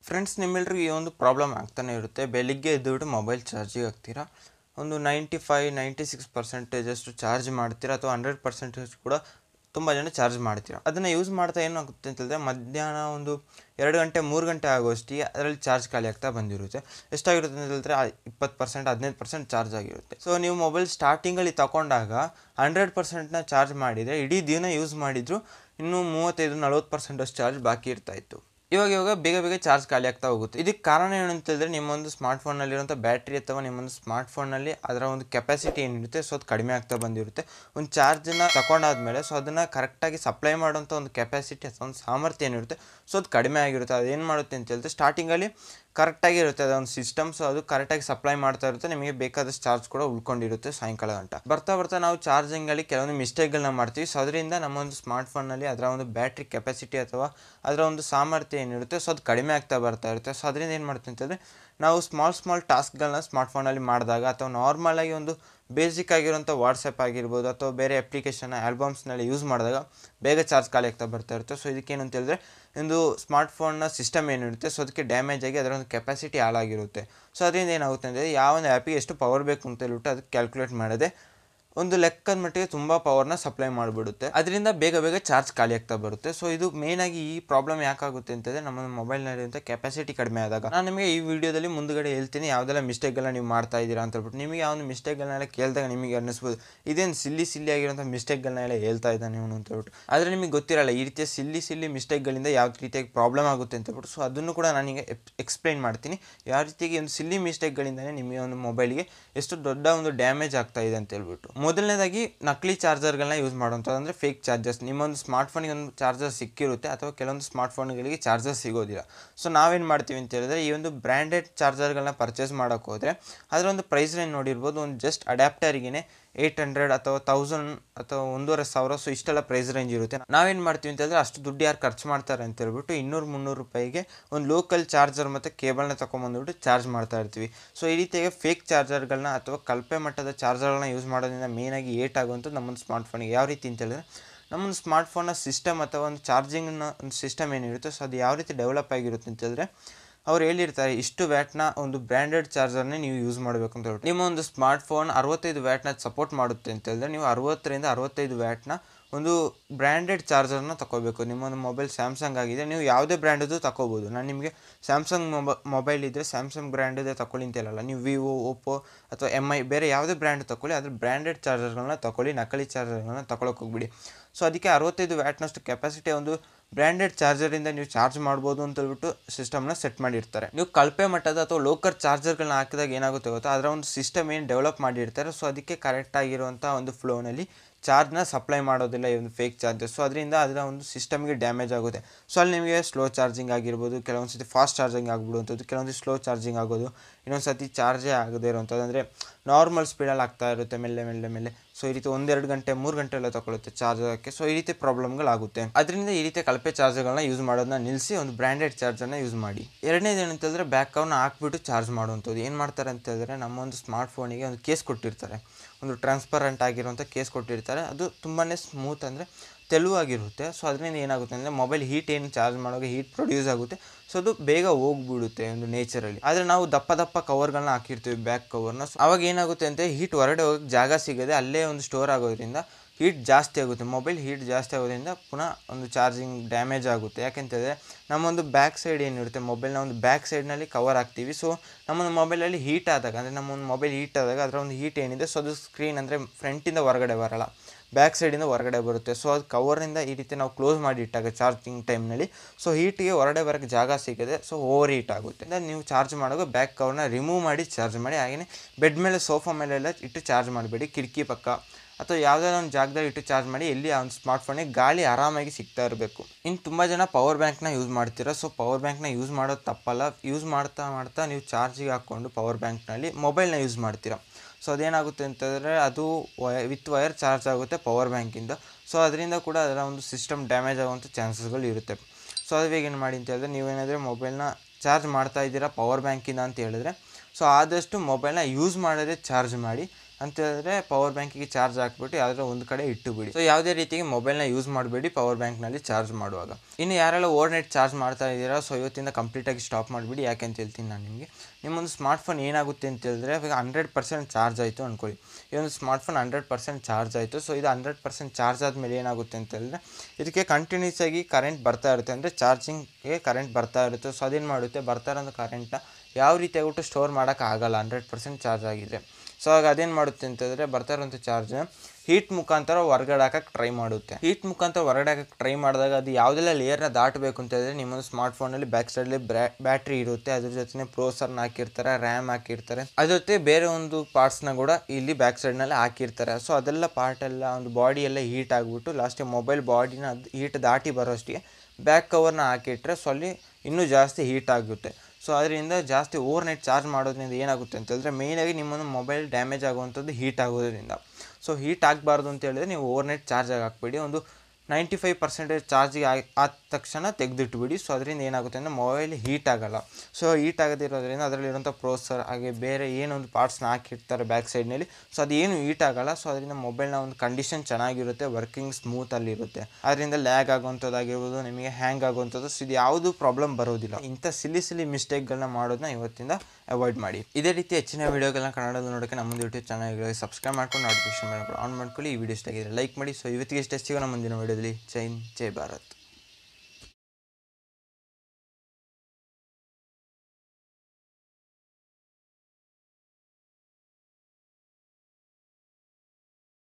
friends ನಿಮ್ಮೆಲ್ರಿಗೂ ಈ ಒಂದು ಪ್ರಾಬ್ಲಮ್ ಆಗ್ತಾನೆ ಇರುತ್ತೆ ಬೆಳಿಗ್ಗೆ ಎದ್ದುಬಿಟ್ಟು ಮೊಬೈಲ್ ಚಾರ್ಜಿಗೆ ಹಾಕ್ತೀರಾ ಒಂದು ನೈಂಟಿ ಫೈವ್ ನೈಂಟಿ ಸಿಕ್ಸ್ ಪರ್ಸೆಂಟೇಜಷ್ಟು ಚಾರ್ಜ್ ಮಾಡ್ತೀರಾ ಅಥವಾ ಹಂಡ್ರೆಡ್ ಪರ್ಸೆಂಟೇಜ್ ಕೂಡ ತುಂಬ ಜನ ಚಾರ್ಜ್ ಮಾಡ್ತೀರಾ ಅದನ್ನು ಯೂಸ್ ಮಾಡ್ತಾ ಏನಾಗುತ್ತೆ ಅಂತಂದರೆ ಮಧ್ಯಾಹ್ನ ಒಂದು ಎರಡು ಗಂಟೆ ಮೂರು ಗಂಟೆ ಆಗೋಷ್ಟಿಗೆ ಅದರಲ್ಲಿ ಚಾರ್ಜ್ ಖಾಲಿ ಆಗ್ತಾ ಬಂದಿರುತ್ತೆ ಎಷ್ಟಾಗಿರುತ್ತೆ ಅಂತ ಹೇಳಿದ್ರೆ ಇಪ್ಪತ್ತು ಪರ್ಸೆಂಟ್ ಹದಿನೈದು ಪರ್ಸೆಂಟ್ ಚಾರ್ಜ್ ಆಗಿರುತ್ತೆ ಸೊ ನೀವು ಮೊಬೈಲ್ ಸ್ಟಾರ್ಟಿಂಗಲ್ಲಿ ತಗೊಂಡಾಗ ಹಂಡ್ರೆಡ್ ಪರ್ಸೆಂಟ್ನ ಚಾರ್ಜ್ ಮಾಡಿದರೆ ಇಡೀ ದಿನ ಯೂಸ್ ಮಾಡಿದ್ರು ಇನ್ನೂ ಮೂವತ್ತೈದು ನಲ್ವತ್ತು ಪರ್ಸೆಂಟಷ್ಟು ಚಾರ್ಜ್ ಬಾಕಿ ಇರ್ತಾ ಇತ್ತು ಇವಾಗ ಇವಾಗ ಬೇಗ ಬೇಗ ಚಾರ್ಜ್ ಖಾಲಿ ಆಗ್ತಾ ಹೋಗುತ್ತೆ ಇದಕ್ಕೆ ಕಾರಣ ಏನು ಅಂತ ಹೇಳಿದ್ರೆ ನಿಮ್ಮೊಂದು ಸ್ಮಾರ್ಟ್ ಫೋನಲ್ಲಿರುವಂಥ ಬ್ಯಾಟ್ರಿ ಅಥವಾ ನಿಮ್ಮೊಂದು ಸ್ಮಾರ್ಟ್ ಫೋನಲ್ಲಿ ಅದರ ಒಂದು ಕೆಪಾಸಿಟಿ ಏನಿರುತ್ತೆ ಸೊ ಅದು ಕಡಿಮೆ ಆಗ್ತಾ ಬಂದಿರುತ್ತೆ ಒಂದು ಚಾರ್ಜನ್ನ ತಗೊಂಡಾದ್ಮೇಲೆ ಸೊ ಅದನ್ನು ಕರೆಕ್ಟಾಗಿ ಸಪ್ಲೈ ಮಾಡೋಂಥ ಒಂದು ಕೆಪಾಸಿಟಿ ಅಥವಾ ಒಂದು ಸಾಮರ್ಥ್ಯ ಏನಿರುತ್ತೆ ಸೊ ಅದು ಕಡಿಮೆ ಆಗಿರುತ್ತೆ ಅದೇನು ಮಾಡುತ್ತೆ ಅಂತ ಹೇಳಿದ್ರೆ ಸ್ಟಾರ್ಟಿಂಗಲ್ಲಿ ಕರೆಕ್ಟಾಗಿ ಇರುತ್ತೆ ಅದೊಂದು ಸಿಸ್ಟಮ್ ಸೊ ಅದು ಕರೆಕ್ಟಾಗಿ ಸಪ್ಲೈ ಮಾಡ್ತಾ ಇರುತ್ತೆ ನಿಮಗೆ ಬೇಕಾದಷ್ಟು ಚಾರ್ಜ್ ಕೂಡ ಉಳ್ಕೊಂಡಿರುತ್ತೆ ಸಾಯಂಕಾಲ ಗಂಟ ಬರ್ತಾ ಬರ್ತಾ ನಾವು ಚಾರ್ಜಿಂಗಲ್ಲಿ ಕೆಲವೊಂದು ಮಿಸ್ಟೇಕ್ಗಳನ್ನ ಮಾಡ್ತೀವಿ ಸೊ ಅದರಿಂದ ನಮ್ಮ ಒಂದು ಸ್ಮಾರ್ಟ್ ಫೋನಲ್ಲಿ ಅದರ ಒಂದು ಬ್ಯಾಟ್ರಿ ಕೆಪಾಸಿಟಿ ಅಥವಾ ಅದರ ಒಂದು ಸಾಮರ್ಥ್ಯ ಏನಿರುತ್ತೆ ಸೊ ಅದು ಕಡಿಮೆ ಆಗ್ತಾ ಬರ್ತಾ ಇರುತ್ತೆ ಸೊ ಅದರಿಂದ ಏನು ಮಾಡುತ್ತೆ ಅಂತಂದರೆ ನಾವು ಸ್ಮಾಲ್ ಸ್ಮಾಲ್ ಟಾಸ್ಕ್ಗಳನ್ನ ಸ್ಮಾರ್ಟ್ ಫೋನಲ್ಲಿ ಮಾಡಿದಾಗ ಅಥವಾ ನಾರ್ಮಲಾಗಿ ಒಂದು ಬೇಸಿಕ್ ಆಗಿರುವಂಥ ವಾಟ್ಸಪ್ ಆಗಿರ್ಬೋದು ಅಥವಾ ಬೇರೆ ಅಪ್ಲಿಕೇಶನ್ ಆಲ್ಬಮ್ಸ್ನಲ್ಲಿ ಯೂಸ್ ಮಾಡಿದಾಗ ಬೇಗ ಚಾರ್ಜ್ ಖಾಲಿ ಆಗ್ತಾ ಬರ್ತಾ ಇರುತ್ತೆ ಸೊ ಇದಕ್ಕೇನು ಅಂತ ಹೇಳಿದ್ರೆ ಒಂದು ಸ್ಮಾರ್ಟ್ ಫೋನ್ನ ಸಿಸ್ಟಮ್ ಏನಿರುತ್ತೆ ಸೊ ಅದಕ್ಕೆ ಡ್ಯಾಮೇಜ್ ಆಗಿ ಅದರ ಒಂದು ಕೆಪಾಸಿಟಿ ಹಾಳಾಗಿರುತ್ತೆ ಸೊ ಅದರಿಂದ ಏನಾಗುತ್ತೆ ಅಂದರೆ ಯಾವ ಒಂದು ಆ್ಯಪಿಗೆ ಎಷ್ಟು ಪವರ್ ಬೇಕು ಅಂತ ಹೇಳ್ಬಿಟ್ಟು ಅದಕ್ಕೆ ಕ್ಯಾಲ್ಕುಲೇಟ್ ಮಾಡದೆ ಒಂದು ಲೆಕ್ಕದ ಮಟ್ಟಿಗೆ ತುಂಬ ಪವರ್ನ ಸಪ್ಲೈ ಮಾಡಿಬಿಡುತ್ತೆ ಅದರಿಂದ ಬೇಗ ಬೇಗ ಚಾರ್ಜ್ ಖಾಲಿ ಆಗ್ತಾ ಬರುತ್ತೆ ಸೊ ಇದು ಮೇಯ್ನಾಗಿ ಈ ಪ್ರಾಬ್ಲಮ್ ಯಾಕಾಗುತ್ತೆ ಅಂತಂದರೆ ನಮ್ಮ ಮೊಬೈಲ್ನಲ್ಲಿರುವಂಥ ಕೆಪಾಸಿಟಿ ಕಡಿಮೆ ಆದಾಗ ನಾನು ನಿಮಗೆ ಈ ವಿಡಿಯೋದಲ್ಲಿ ಮುಂದುಗಡೆ ಹೇಳ್ತೀನಿ ಯಾವುದೆಲ್ಲ ಮಿಸ್ಟೇಕ್ಗಳನ್ನ ನೀವು ಮಾಡ್ತಾ ಇದ್ದೀರಾ ಅಂತ ಹೇಳ್ಬಿಟ್ಟು ನಿಮಗೆ ಯಾವ ಒಂದು ಮಿಸ್ಟೇಕ್ಗಳನ್ನೆಲ್ಲ ಕೇಳಿದಾಗ ನಿಮಗೆ ಅನ್ನಿಸ್ಬೋದು ಇದೇನು ಸಿಲ್ಲಿ ಸಿಲ್ಲಿ ಆಗಿರೋಂಥ ಮಿಸ್ಟೇಕ್ಗಳನ್ನೆಲ್ಲ ಹೇಳ್ತಾ ಇದ್ದಾನೆ ಇವನು ಅಂತ ಹೇಳ್ಬಿಟ್ಟು ಆದರೆ ನಿಮಗೆ ಗೊತ್ತಿರಲ್ಲ ಈ ರೀತಿಯ ಸಿಲ್ಲಿ ಸಿಲ್ಲಿ ಮಿಸ್ಟೇಕ್ಗಳಿಂದ ಯಾವ ರೀತಿಯಾಗಿ ಪ್ರಾಬ್ಲಮ್ ಆಗುತ್ತೆ ಅಂತ ಹೇಳ್ಬಿಟ್ಟು ಸೊ ಅದನ್ನು ಕೂಡ ನಾನೀಗ ಎಕ್ಸ್ಪ್ಲೈನ್ ಮಾಡ್ತೀನಿ ಯಾವ ರೀತಿಯಾಗಿ ಒಂದು ಸಿಲ್ಲಿ ಮಿಸ್ಟೇಕ್ಗಳಿಂದಲೇ ನಿಮಗೆ ಒಂದು ಮೊಬೈಲ್ಗೆ ಎಷ್ಟು ದೊಡ್ಡ ಒಂದು ಡ್ಯಾಮೇಜ್ ಆಗ್ತಾ ಇದೆ ಅಂತ ಹೇಳ್ಬಿಟ್ಟು ಮೊದಲನೇದಾಗಿ ನಕಲಿ ಚಾರ್ಜರ್ಗಳನ್ನ ಯೂಸ್ ಮಾಡುವಂಥದ್ದು ಅಂದರೆ ಫೇಕ್ ಚಾರ್ಜರ್ಸ್ ನಿಮ್ಮೊಂದು ಸ್ಮಾರ್ಟ್ ಫೋನಿಗೆ ಒಂದು ಚಾರ್ಜರ್ ಸಿಕ್ಕಿರುತ್ತೆ ಅಥವಾ ಕೆಲವೊಂದು ಸ್ಮಾರ್ಟ್ ಫೋನ್ಗಳಿಗೆ ಚಾರ್ಜರ್ ಸಿಗೋದಿಲ್ಲ ಸೊ ನಾವೇನು ಮಾಡ್ತೀವಿ ಅಂತ ಹೇಳಿದ್ರೆ ಈ ಒಂದು ಬ್ರ್ಯಾಂಡೆಡ್ ಚಾರ್ಜರ್ಗಳನ್ನ ಪರ್ಚೇಸ್ ಮಾಡೋಕ್ಕೆ ಹೋದರೆ ಅದರ ಒಂದು ಪ್ರೈಸ್ ರೇಂಜ್ ನೋಡಿರ್ಬೋದು ಒಂದು ಜಸ್ಟ್ ಅಡ್ಯಾಪ್ಟರ್ಗೆ ಏಯ್ಟ್ ಹಂಡ್ರೆಡ್ ಅಥವಾ ತೌಸಂಡ್ ಅಥವಾ ಒಂದೂವರೆ ಸಾವಿರ ಸೊ ಇಷ್ಟೆಲ್ಲ ಪ್ರೈಸ್ ರೇಂಜ್ ಇರುತ್ತೆ ನಾವೇನು ಮಾಡ್ತೀವಿ ಅಂತ ಹೇಳಿದ್ರೆ ಅಷ್ಟು ದುಡ್ಡು ಯಾರು ಖರ್ಚು ಮಾಡ್ತಾರೆ ಅಂತ ಹೇಳ್ಬಿಟ್ಟು ಇನ್ನೂರು ಮುನ್ನೂರು ರೂಪಾಯಿಗೆ ಒಂದು ಲೋಕಲ್ ಚಾರ್ಜರ್ ಮತ್ತು ಕೇಬಲ್ನ ತೊಗೊಂಬಂದ್ಬಿಟ್ಟು ಚಾರ್ಜ್ ಮಾಡ್ತಾ ಇರ್ತೀವಿ ಸೊ ಈ ರೀತಿಯಾಗಿ ಫೇಕ್ ಚಾರ್ಜರ್ಗಳನ್ನ ಅಥವಾ ಕಳಪೆ ಮಟ್ಟದ ಚಾರ್ಜರ್ಗಳನ್ನ ಯೂಸ್ ಮಾಡೋದ್ರಿಂದ ಮೇಯ್ನಾಗಿ ಏಟ್ ಆಗುವಂಥದ್ದು ನಮ್ಮೊಂದು ಸ್ಮಾರ್ಟ್ ಫೋನಿಗೆ ಯಾವ ರೀತಿ ಅಂತ ಹೇಳಿದ್ರೆ ನಮ್ಮೊಂದು ಸ್ಮಾರ್ಟ್ ಫೋನ್ನ ಸಿಸ್ಟಮ್ ಅಥವಾ ಒಂದು ಚಾರ್ಜಿಂಗ್ನ ಒಂದು ಸಿಸ್ಟಮ್ ಏನಿರುತ್ತೆ ಸೊ ಅದು ಯಾವ ರೀತಿ ಡೆವಲಪ್ ಆಗಿರುತ್ತೆ ಅಂತ ಹೇಳಿದ್ರೆ ಅವ್ರು ಹೇಳಿರ್ತಾರೆ ಇಷ್ಟು ವ್ಯಾಟ್ನ ಒಂದು ಬ್ರ್ಯಾಂಡೆಡ್ ಚಾರ್ಜರ್ನೇ ನೀವು ಯೂಸ್ ಮಾಡಬೇಕು ಅಂತ ಹೇಳ್ಬಿಟ್ಟು ನಿಮ್ಮ ಒಂದು ಸ್ಮಾರ್ಟ್ ಫೋನ್ ಅರವತ್ತೈದು ವ್ಯಾಟ್ನ ಸಪೋರ್ಟ್ ಮಾಡುತ್ತೆ ಅಂತ ಹೇಳಿದ್ರೆ ನೀವು ಅರವತ್ತರಿಂದ ಅರವತ್ತೈದು ವ್ಯಾಟ್ನ ಒಂದು ಬ್ರ್ಯಾಂಡೆಡ್ ಚಾರ್ಜರ್ನ ತಗೋಬೇಕು ನಿಮ್ಮೊಂದು ಮೊಬೈಲ್ ಸ್ಯಾಮ್ಸಂಗ್ ಆಗಿದೆ ನೀವು ಯಾವುದೇ ಬ್ರ್ಯಾಂಡದ್ದು ತಗೋಬೋದು ನಾನು ನಿಮಗೆ ಸ್ಯಾಮ್ಸಂಗ್ ಮೊಬ ಮೊಬೈಲ್ ಇದ್ದರೆ ಸ್ಯಾಮ್ಸಂಗ್ ಬ್ರ್ಯಾಂಡದೇ ತಗೊಳ್ಳಿ ಅಂತ ಹೇಳಲ್ಲ ನೀವು ವಿವೋ ಓಪೋ ಅಥವಾ ಎಮ್ ಐ ಬೇರೆ ಯಾವುದೇ ಬ್ರ್ಯಾಂಡ್ ತಗೊಳ್ಳಿ ಅದ್ರ ಬ್ರ್ಯಾಂಡೆಡ್ ಚಾರ್ಜರ್ಗಳನ್ನ ತಗೊಳ್ಳಿ ನಕಲಿ ಚಾರ್ಜರ್ಗಳನ್ನ ತಗೊಳಕ್ಕೆ ಹೋಗ್ಬಿಡಿ ಸೊ ಅದಕ್ಕೆ ಅರವತ್ತೈದು ವ್ಯಾಟ್ನಷ್ಟು ಕೆಪಾಸಿಟಿ ಒಂದು ಬ್ರ್ಯಾಂಡೆಡ್ ಚಾರ್ಜರಿಂದ ನೀವು ಚಾರ್ಜ್ ಮಾಡ್ಬೋದು ಅಂತ ಹೇಳ್ಬಿಟ್ಟು ಸಿಸ್ಟಮ್ನ ಸೆಟ್ ಮಾಡಿರ್ತಾರೆ ನೀವು ಕಳಪೆ ಮಟ್ಟದ ಅಥವಾ ಲೋಕಲ್ ಚಾರ್ಜರ್ಗಳನ್ನ ಹಾಕಿದಾಗ ಏನಾಗುತ್ತೆ ಗೊತ್ತಾ ಅದರ ಒಂದು ಸಿಸ್ಟಮ್ ಏನು ಡೆವಲಪ್ ಮಾಡಿರ್ತಾರೆ ಸೊ ಅದಕ್ಕೆ ಕರೆಕ್ಟ್ ಆಗಿರುವಂಥ ಒಂದು ಫ್ಲೋನಲ್ಲಿ ಚಾರ್ಜ್ನ ಸಪ್ಲೈ ಮಾಡೋದಿಲ್ಲ ಈ ಒಂದು ಫೇಕ್ ಚಾರ್ಜಸ್ ಸೊ ಅದರಿಂದ ಅದರ ಒಂದು ಸಿಸ್ಟಮ್ಗೆ ಡ್ಯಾಮೇಜ್ ಆಗುತ್ತೆ ಸೊ ಅಲ್ಲಿ ನಿಮಗೆ ಸ್ಲೋ ಚಾರ್ಜಿಂಗ್ ಆಗಿರ್ಬೋದು ಕೆಲವೊಂದು ಸತಿ ಫಾಸ್ಟ್ ಚಾರ್ಜಿಂಗ್ ಆಗಿಬಿಡುವಂಥದ್ದು ಕೆಲವೊಂದು ಸ್ಲೋ ಚಾರ್ಜಿಂಗ್ ಆಗೋದು ಇನ್ನೊಂದು ಸತಿ ಚಾರ್ಜೇ ಆಗದೇ ಇರುವಂಥದ್ದು ಅಂದರೆ ನಾರ್ಮಲ್ ಸ್ಪೀಡಲ್ಲಿ ಆಗ್ತಾ ಇರುತ್ತೆ ಮೆಲ್ಲೆ ಮೆಲ್ಲೆ ಮೆಲ್ಲೆ ಸೊ ಈ ರೀತಿ ಒಂದೆರಡು ಗಂಟೆ ಮೂರು ಗಂಟೆ ಎಲ್ಲ ತಗೊಳುತ್ತೆ ಚಾರ್ಜ್ ಆಗೋಕ್ಕೆ ಸೊ ಈ ರೀತಿ ಪ್ರಾಬ್ಲಮ್ಗಳಾಗುತ್ತೆ ಅದರಿಂದ ಈ ರೀತಿ ಕಳಪೆ ಚಾರ್ಜರ್ಗಳನ್ನ ಯೂಸ್ ಮಾಡೋದನ್ನ ನಿಲ್ಲಿಸಿ ಒಂದು ಬ್ರ್ಯಾಂಡೆಡ್ ಚಾರ್ಜರ್ನ ಯೂಸ್ ಮಾಡಿ ಎರಡನೇದು ಏನಂತಂದರೆ ಬ್ಯಾಕ್ ಕವರ್ನ ಹಾಕ್ಬಿಟ್ಟು ಚಾರ್ಜ್ ಮಾಡುವಂಥದ್ದು ಏನು ಮಾಡ್ತಾರೆ ಅಂತ ಹೇಳಿದ್ರೆ ನಮ್ಮ ಒಂದು ಸ್ಮಾರ್ಟ್ ಫೋನಿಗೆ ಒಂದು ಕೇಸ್ ಕೊಟ್ಟಿರ್ತಾರೆ ಒಂದು ಟ್ರಾನ್ಸ್ಪರೆಂಟ್ ಆಗಿರುವಂಥ ಕೇಸ್ ಕೊಟ್ಟಿರ್ತಾರೆ ಅದು ತುಂಬಾ ಸ್ಮೂತ್ ಅಂದರೆ ತೆಳುವಾಗಿರುತ್ತೆ ಸೊ ಅದರಿಂದ ಏನಾಗುತ್ತೆ ಅಂದರೆ ಮೊಬೈಲ್ ಹೀಟ್ ಏನು ಚಾರ್ಜ್ ಮಾಡುವಾಗ ಹೀಟ್ ಪ್ರೊಡ್ಯೂಸ್ ಆಗುತ್ತೆ ಸೊ ಅದು ಬೇಗ ಹೋಗ್ಬಿಡುತ್ತೆ ಒಂದು ನೇಚರಲ್ಲಿ ಆದರೆ ನಾವು ದಪ್ಪ ದಪ್ಪ ಕವರ್ಗಳನ್ನ ಹಾಕಿರ್ತೀವಿ ಬ್ಯಾಕ್ ಕವರ್ನ ಸೊ ಅವಾಗ ಏನಾಗುತ್ತೆ ಅಂತ ಹೀಟ್ ಹೊರಗಡೆ ಹೋಗಕ್ಕೆ ಜಾಗ ಸಿಗದೆ ಅಲ್ಲೇ ಒಂದು ಸ್ಟೋರ್ ಆಗೋದ್ರಿಂದ ಹೀಟ್ ಜಾಸ್ತಿ ಆಗುತ್ತೆ ಮೊಬೈಲ್ ಹೀಟ್ ಜಾಸ್ತಿ ಆಗೋದ್ರಿಂದ ಪುನಃ ಒಂದು ಚಾರ್ಜಿಂಗ್ ಡ್ಯಾಮೇಜ್ ಆಗುತ್ತೆ ಯಾಕೆಂತಂದರೆ ನಮ್ಮೊಂದು ಬ್ಯಾಕ್ ಸೈಡ್ ಏನಿರುತ್ತೆ ಮೊಬೈಲ್ನ ಒಂದು ಬ್ಯಾಕ್ ಸೈಡ್ನಲ್ಲಿ ಕವರ್ ಹಾಕ್ತೀವಿ ಸೊ ನಮ್ಮೊಂದು ಮೊಬೈಲಲ್ಲಿ ಹೀಟ್ ಆದಾಗ ಅಂದರೆ ನಮ್ಮೊಂದು ಮೊಬೈಲ್ ಹೀಟ್ ಆದಾಗ ಅದರ ಒಂದು ಹೀಟ್ ಏನಿದೆ ಸೊ ಅದು ಸ್ಕ್ರೀನ್ ಅಂದರೆ ಫ್ರಂಟಿಂದ ಹೊರಗಡೆ ಬರಲ್ಲ ಬ್ಯಾಕ್ ಸೈಡಿಂದ ಹೊರಗಡೆ ಬರುತ್ತೆ ಸೊ ಅದು ಕವರಿಂದ ಈ ರೀತಿ ನಾವು ಕ್ಲೋಸ್ ಮಾಡಿ ಇಟ್ಟಾಗ ಚಾರ್ಜಿಂಗ್ ಟೈಮ್ನಲ್ಲಿ ಸೊ ಹೀಟಿಗೆ ಹೊರಗಡೆ ಬರೋಕ್ಕೆ ಜಾಗ ಸಿಗದೆ ಸೊ ಓವರ್ ಹೀಟ್ ಆಗುತ್ತೆ ಅಂದರೆ ನೀವು ಚಾರ್ಜ್ ಮಾಡುವಾಗ ಬ್ಯಾಕ್ ಕವರ್ನ ರಿಮೂವ್ ಮಾಡಿ ಚಾರ್ಜ್ ಮಾಡಿ ಹಾಗೆಯೇ ಬೆಡ್ ಮೇಲೆ ಸೋಫಾ ಮೇಲೆಲ್ಲ ಇಟ್ಟು ಚಾರ್ಜ್ ಮಾಡಬೇಡಿ ಕಿಟಕಿ ಪಕ್ಕ ಅಥವಾ ಯಾವುದಾದ್ರು ಒಂದು ಜಾಗದಲ್ಲಿ ಇಟ್ಟು ಚಾರ್ಜ್ ಮಾಡಿ ಎಲ್ಲಿ ಆ ಒಂದು ಸ್ಮಾರ್ಟ್ ಫೋನಿಗೆ ಗಾಳಿ ಆರಾಮಾಗಿ ಸಿಗ್ತಾ ಇರಬೇಕು ಇನ್ನು ತುಂಬ ಜನ ಪವರ್ ಬ್ಯಾಂಕ್ನ ಯೂಸ್ ಮಾಡ್ತೀರಾ ಸೊ ಪವರ್ ಬ್ಯಾಂಕ್ನ ಯೂಸ್ ಮಾಡೋದು ತಪ್ಪಲ್ಲ ಯೂಸ್ ಮಾಡ್ತಾ ಮಾಡ್ತಾ ನೀವು ಚಾರ್ಜಿಗೆ ಹಾಕ್ಕೊಂಡು ಪವರ್ ಬ್ಯಾಂಕ್ನಲ್ಲಿ ಮೊಬೈಲ್ನ ಯೂಸ್ ಮಾಡ್ತೀರಾ ಸೊ ಅದೇನಾಗುತ್ತೆ ಅಂತಂದರೆ ಅದು ವಯ ವಿತ್ ವಯರ್ ಚಾರ್ಜ್ ಆಗುತ್ತೆ ಪವರ್ ಬ್ಯಾಂಕಿಂದ ಸೊ ಅದರಿಂದ ಕೂಡ ಅದರ ಒಂದು ಸಿಸ್ಟಮ್ ಡ್ಯಾಮೇಜ್ ಆಗುವಂಥ ಚಾನ್ಸಸ್ಗಳು ಇರುತ್ತೆ ಸೊ ಅದು ಏನು ಮಾಡಿ ಅಂತ ಹೇಳಿದ್ರೆ ನೀವೇನಾದರೆ ಮೊಬೈಲ್ನ ಚಾರ್ಜ್ ಮಾಡ್ತಾ ಇದ್ದೀರಾ ಪವರ್ ಬ್ಯಾಂಕಿಂದ ಅಂತ ಹೇಳಿದ್ರೆ ಸೊ ಆದಷ್ಟು ಮೊಬೈಲ್ನ ಯೂಸ್ ಮಾಡೋದೇ ಚಾರ್ಜ್ ಮಾಡಿ ಅಂತ ಹೇಳಿದ್ರೆ ಪವರ್ ಬ್ಯಾಂಕಿಗೆ ಚಾರ್ಜ್ ಹಾಕ್ಬಿಟ್ಟು ಯಾವುದೋ ಒಂದು ಕಡೆ ಇಟ್ಟು ಬಿಡಿ ಸೊ ಯಾವುದೇ ರೀತಿಗೆ ಮೊಬೈಲ್ನ ಯೂಸ್ ಮಾಡಬೇಡಿ ಪವರ್ ಬ್ಯಾಂಕ್ನಲ್ಲಿ ಚಾರ್ಜ್ ಮಾಡುವಾಗ ಇನ್ನು ಯಾರೆಲ್ಲ ಓವರ್ ನೈಟ್ ಚಾರ್ಜ್ ಮಾಡ್ತಾ ಇದ್ದೀರಾ ಸೊ ಇವತ್ತಿಂದ ಕಂಪ್ಲೀಟಾಗಿ ಸ್ಟಾಪ್ ಮಾಡಿಬಿಡಿ ಯಾಕೆ ಅಂತ ಹೇಳ್ತೀನಿ ನಾನು ನಿಮಗೆ ನಿಮ್ಮೊಂದು ಸ್ಮಾರ್ಟ್ಫೋನ್ ಏನಾಗುತ್ತೆ ಅಂತ ಹೇಳಿದ್ರೆ ಇವಾಗ ಹಂಡ್ರೆಡ್ ಪರ್ಸೆಂಟ್ ಚಾರ್ಜ್ ಆಯಿತು ಅಂದ್ಕೊಳ್ಳಿ ಈ ಒಂದು ಸ್ಮಾರ್ಟ್ಫೋನ್ ಹಂಡ್ರೆಡ್ ಪರ್ಸೆಂಟ್ ಚಾರ್ಜ್ ಆಯಿತು ಸೊ ಇದು ಹಂಡ್ರೆಡ್ ಪರ್ಸೆಂಟ್ ಚಾರ್ಜ್ ಆದಮೇಲೆ ಏನಾಗುತ್ತೆ ಅಂತ ಹೇಳಿದ್ರೆ ಇದಕ್ಕೆ ಕಂಟಿನ್ಯೂಸ್ ಆಗಿ ಕರೆಂಟ್ ಬರ್ತಾ ಇರುತ್ತೆ ಅಂದರೆ ಚಾರ್ಜಿಂಗ್ಗೆ ಕರೆಂಟ್ ಬರ್ತಾ ಇರುತ್ತೆ ಸೊ ಅದೇನು ಮಾಡುತ್ತೆ ಬರ್ತಾ ಇರೋ ಕರೆಂಟ್ನ ಯಾವ ರೀತಿ ಆಗ್ಬಿಟ್ಟು ಸ್ಟೋರ್ ಮಾಡೋಕ್ಕಾಗಲ್ಲ ಹಂಡ್ರೆಡ್ ಪರ್ಸೆಂಟ್ ಚಾರ್ಜ್ ಆಗಿದ್ರೆ ಸೊ ಆಗ ಅದೇನು ಮಾಡುತ್ತೆ ಅಂತಂದರೆ ಬರ್ತಾ ಇರೋಂಥ ಚಾರ್ಜ್ ಹೀಟ್ ಮುಖಾಂತರ ಹೊರಗಡೆ ಹಾಕಕ್ಕೆ ಟ್ರೈ ಮಾಡುತ್ತೆ ಹೀಟ್ ಮುಖಾಂತರ ಹೊರಗಡೆ ಹಾಕಕ್ಕೆ ಟ್ರೈ ಮಾಡಿದಾಗ ಅದು ಯಾವುದೆಲ್ಲ ಲೇಯರ್ನ ದಾಟಬೇಕು ಅಂತ ಹೇಳಿದ್ರೆ ನಿಮ್ಮೊಂದು ಸ್ಮಾರ್ಟ್ಫೋನಲ್ಲಿ ಬ್ಯಾಕ್ ಸೈಡಲ್ಲಿ ಬ್ಯಾಟ್ರಿ ಇರುತ್ತೆ ಅದ್ರ ಜೊತೆ ಪ್ರೋಸರ್ನ ಹಾಕಿರ್ತಾರೆ ರ್ಯಾಮ್ ಹಾಕಿರ್ತಾರೆ ಅದ್ರ ಜೊತೆ ಬೇರೆ ಒಂದು ಪಾರ್ಟ್ಸ್ನ ಕೂಡ ಇಲ್ಲಿ ಬ್ಯಾಕ್ ಸೈಡ್ನಲ್ಲಿ ಹಾಕಿರ್ತಾರೆ ಸೊ ಅದೆಲ್ಲ ಪಾರ್ಟ್ ಎಲ್ಲ ಒಂದು ಬಾಡಿ ಎಲ್ಲ ಹೀಟ್ ಆಗಿಬಿಟ್ಟು ಲಾಸ್ಟಿಗೆ ಮೊಬೈಲ್ ಬಾಡಿನ ಅದು ಹೀಟ್ ದಾಟಿ ಬರೋಷ್ಟಿಗೆ ಬ್ಯಾಕ್ ಕವರ್ನ ಹಾಕಿಟ್ರೆ ಸೊ ಅಲ್ಲಿ ಇನ್ನೂ ಜಾಸ್ತಿ ಹೀಟ್ ಆಗುತ್ತೆ ಸೊ ಅದರಿಂದ ಜಾಸ್ತಿ ಓವರ್ ನೈಟ್ ಚಾರ್ಜ್ ಮಾಡೋದ್ರಿಂದ ಏನಾಗುತ್ತೆ ಅಂತ ಹೇಳಿದ್ರೆ ಮೇಯ್ನಾಗಿ ನಿಮ್ಮೊಂದು ಮೊಬೈಲ್ ಡ್ಯಾಮೇಜ್ ಆಗುವಂಥದ್ದು ಹೀಟ್ ಆಗೋದ್ರಿಂದ ಸೊ ಹೀಟ್ ಆಗಬಾರ್ದು ಅಂತ ಹೇಳಿದ್ರೆ ನೀವು ಓವರ್ ನೈಟ್ ಚಾರ್ಜ್ ಹಾಕ್ಬೇಡಿ ಒಂದು ನೈಂಟಿ ಫೈವ್ ಪರ್ಸೆಂಟೇಜ್ ಚಾರ್ಜಿಗೆ ಆದ ತಕ್ಷಣ ತೆಗೆದಿಟ್ಬಿಡಿ ಸೊ ಅದರಿಂದ ಏನಾಗುತ್ತೆ ಅಂದರೆ ಮೊಬೈಲ್ ಹೀಟ್ ಆಗಲ್ಲ ಸೊ ಹೀಟ್ ಆಗದಿರೋದ್ರಿಂದ ಅದರಲ್ಲಿರೋಂಥ ಪ್ರೋಸರ್ ಹಾಗೆ ಬೇರೆ ಏನೊಂದು ಪಾರ್ಟ್ಸ್ನ ಹಾಕಿರ್ತಾರೆ ಬ್ಯಾಕ್ ಸೈಡ್ನಲ್ಲಿ ಸೊ ಅದೇನು ಹೀಟ್ ಆಗಲ್ಲ ಸೊ ಅದರಿಂದ ಮೊಬೈಲ್ನ ಒಂದು ಕಂಡೀಷನ್ ಚೆನ್ನಾಗಿರುತ್ತೆ ವರ್ಕಿಂಗ್ ಸ್ಮೂತಲ್ಲಿರುತ್ತೆ ಅದರಿಂದ ಲ್ಯಾಗ್ ಆಗುವಂಥದ್ದಾಗಿರ್ಬೋದು ನಿಮಗೆ ಹ್ಯಾಂಗ್ ಆಗುವಂಥದ್ದು ಸೊ ಇದು ಯಾವುದೂ ಪ್ರಾಬ್ಲಮ್ ಬರೋದಿಲ್ಲ ಇಂಥ ಸಿಲಿ ಸಿಲಿ ಮಿಸ್ಟೇಕ್ಗಳನ್ನ ಮಾಡೋದನ್ನ ಇವತ್ತಿಂದ ಅವಾಯ್ಡ್ ಮಾಡಿ ಇದೇ ರೀತಿ ಹೆಚ್ಚಿನ ವೀಡಿಯೋಗಳನ್ನ ಕನ್ನಡದಲ್ಲಿ ನೋಡೋಕ್ಕೆ ನಮ್ಮ ಯೂಟ್ಯೂಬ್ ಚಾನಲ್ಗಳಿಗೆ ಸಬ್ಸ್ಕ್ರೈಬ್ ಮಾಡ್ಕೊಂಡು ನೋಟಿಫಿಕೇಶನ್ ಆನ್ ಮಾಡ್ಕೊಳ್ಳಿ ಈ ವಿಡಿಯೋ ಇಷ್ಟ ಆಗಿದೆ ಲೈಕ್ ಮಾಡಿ ಸೊ ಇವತ್ತಿಗೆ ಇಷ್ಟ ಸಿಗೋಣ ಮುಂದಿನ ವೀಡಿಯೋದಲ್ಲಿ ಜೈ ಹಿಂದ್, ಜೈ ಭಾರತ್